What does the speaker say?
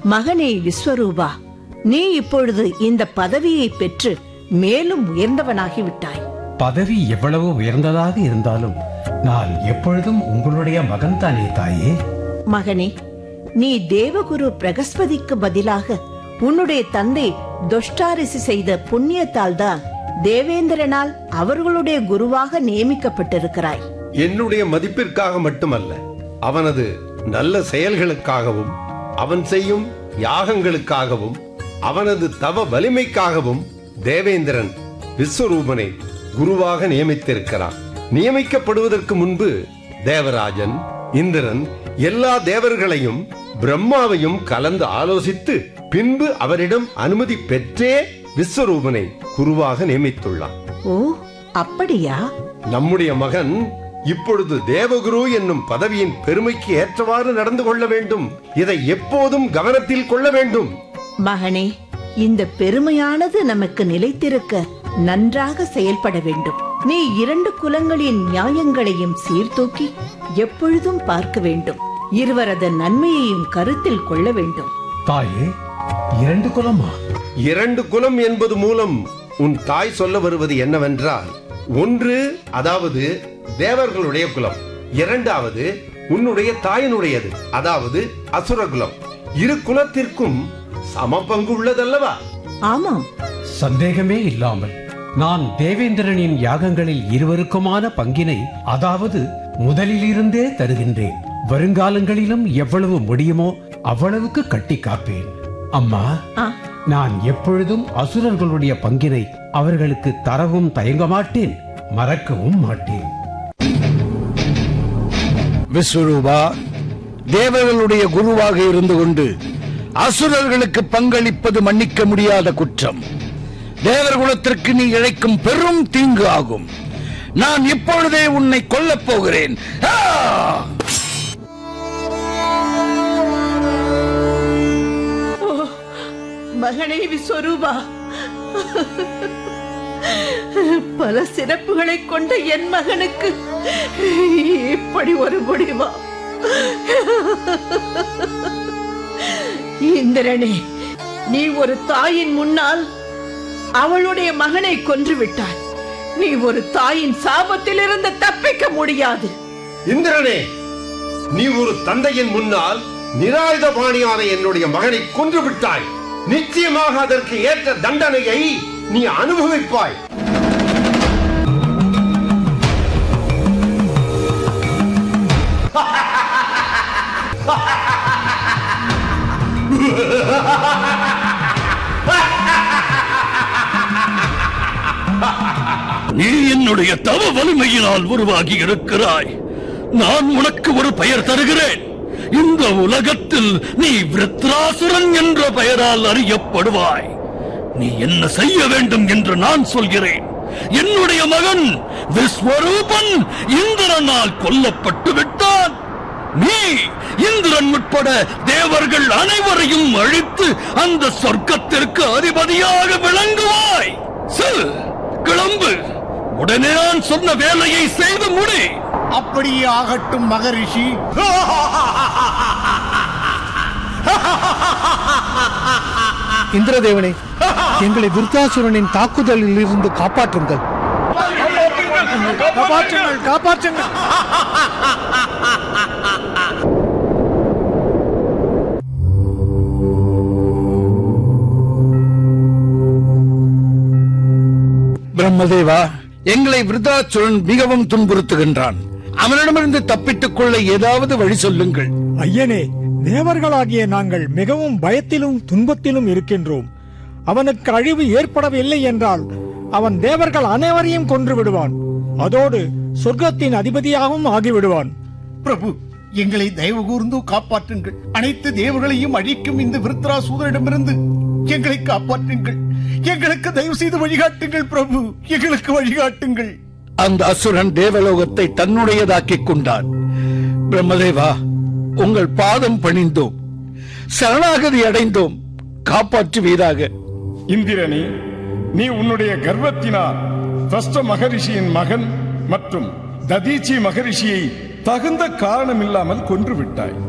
மகனே விஸ்வரூபா நீ இப்பொழுது இந்த பதவியை பெற்று மேலும் உயர்ந்தவனாகி விட்டாய் பதவி எவ்வளவு உயர்ந்ததாக இருந்தாலும் நான் எப்பொழுதும் உங்களுடைய மகன்தானே தாயே மகனே நீ தேவகுரு பிரகஸ்பதிக்கு பதிலாக உன்னுடைய தந்தை தொஷ்டாரிசி செய்த புண்ணியத்தால் தான் தேவேந்திரனால் அவர்களுடைய குருவாக நியமிக்கப்பட்டிருக்கிறாய் என்னுடைய மதிப்பிற்காக மட்டுமல்ல அவனது நல்ல செயல்களுக்காகவும் அவன் செய்யும் யாகங்களுக்காகவும் அவனது தவ வலிமைக்காகவும் தேவேந்திரன் விஸ்வரூபனை குருவாக நியமித்திருக்கிறான் நியமிக்கப்படுவதற்கு முன்பு தேவராஜன் இந்திரன் எல்லா தேவர்களையும் பிரம்மாவையும் கலந்து ஆலோசித்து பின்பு அவரிடம் அனுமதி பெற்றே விஸ்வரூபனை குருவாக நியமித்துள்ளான் ஓ அப்படியா நம்முடைய மகன் இப்பொழுது தேவகுரு என்னும் பதவியின் பெருமைக்கு ஏற்றவாறு நடந்து கொள்ள வேண்டும் இதை எப்போதும் கவனத்தில் கொள்ள வேண்டும் மகனே இந்த பெருமையானது நமக்கு நிலைத்திருக்க நன்றாக செயல்பட வேண்டும் நீ இரண்டு குலங்களின் நியாயங்களையும் சீர்தூக்கி எப்பொழுதும் பார்க்க வேண்டும் இருவரது நன்மையையும் கருத்தில் கொள்ள வேண்டும் தாயே இரண்டு குலமா இரண்டு குலம் என்பது மூலம் உன் தாய் சொல்ல வருவது என்னவென்றால் ஒன்று அதாவது தேவர்களுடைய குலம் இரண்டாவது உன்னுடைய தாயினுடையது அதாவது அசுர குலம் இரு குலத்திற்கும் சம பங்கு உள்ளதல்லவா ஆமாம் சந்தேகமே இல்லாமல் நான் தேவேந்திரனின் யாகங்களில் இருவருக்குமான பங்கினை அதாவது முதலிலிருந்தே தருகின்றேன் வருங்காலங்களிலும் எவ்வளவு முடியுமோ அவ்வளவுக்கு கட்டி காப்பேன் அம்மா ஆ, நான் எப்பொழுதும் அசுரர்களுடைய பங்கினை அவர்களுக்கு தரவும் தயங்க மாட்டேன் மறக்கவும் மாட்டேன் விஸ்வரூபா தேவர்களுடைய குருவாக இருந்து கொண்டு அசுரர்களுக்கு பங்களிப்பது மன்னிக்க முடியாத குற்றம் தேவர்குலத்திற்கு நீ இழைக்கும் பெரும் தீங்கு ஆகும் நான் இப்பொழுதே உன்னை கொல்லப் போகிறேன் ஆ! மகனே விஸ்வரூபா பல சிறப்புகளை கொண்ட என் மகனுக்கு இப்படி ஒரு முடிவா இந்திரனே நீ ஒரு தாயின் முன்னால் அவளுடைய மகனை கொன்று விட்டாய் நீ ஒரு தாயின் சாபத்திலிருந்து தப்பிக்க முடியாது இந்திரனே நீ ஒரு தந்தையின் முன்னால் நிராயுதபாணியான என்னுடைய மகனை கொன்று விட்டாய் நிச்சயமாக அதற்கு ஏற்ற தண்டனையை நீ அனுபவிப்பாய் நீ என்னுடைய தவ வலிமையினால் உருவாகி இருக்கிறாய் நான் உனக்கு ஒரு பெயர் தருகிறேன் இந்த உலகத்தில் நீ விருத்ராசுரன் என்ற பெயரால் அறியப்படுவாய் நீ என்ன செய்ய வேண்டும் என்று நான் சொல்கிறேன் என்னுடைய மகன் விஸ்வரூபன் இந்திரனால் கொல்லப்பட்டு விட்டான் நீ இந்திரன் உட்பட தேவர்கள் அனைவரையும் அழித்து அந்த சொர்க்கத்திற்கு அதிபதியாக விளங்குவாய் செல் கிளம்பு உடனே நான் சொன்ன வேலையை செய்து முடி அப்படியே ஆகட்டும் மகரிஷி இந்திரதேவனே எங்களை விருத்தாசுரனின் தாக்குதலில் இருந்து காப்பாற்றுங்கள் காப்பாற்றுங்கள் காப்பாற்றுங்கள் பிரம்மதேவா எங்களை விருதாச்சுரன் மிகவும் துன்புறுத்துகின்றான் அவனிடமிருந்து தப்பித்துக் கொள்ள ஏதாவது வழி சொல்லுங்கள் ஐயனே தேவர்களாகிய நாங்கள் மிகவும் பயத்திலும் துன்பத்திலும் இருக்கின்றோம் அவனுக்கு அழிவு ஏற்படவில்லை என்றால் அவன் தேவர்கள் அனைவரையும் கொன்று விடுவான் அதோடு சொர்க்கத்தின் அதிபதியாகவும் ஆகிவிடுவான் பிரபு எங்களை தயவு கூர்ந்து காப்பாற்றுங்கள் அனைத்து தேவர்களையும் அழிக்கும் இந்த விருத்ராசூதரிடமிருந்து எங்களை காப்பாற்றுங்கள் எங்களுக்கு தயவு செய்து வழிகாட்டுங்கள் பிரபு எங்களுக்கு வழிகாட்டுங்கள் அந்த அசுரன் தேவலோகத்தை தன்னுடையதாக்கிக் கொண்டான் பிரம்மதேவா உங்கள் பாதம் பணிந்தோம் சரணாகதி அடைந்தோம் காப்பாற்றுவீராக இந்திரனே நீ உன்னுடைய கர்வத்தினால் துவஷ்ட மகரிஷியின் மகன் மற்றும் ததீச்சி மகரிஷியை தகுந்த காரணமில்லாமல் கொன்று விட்டாய்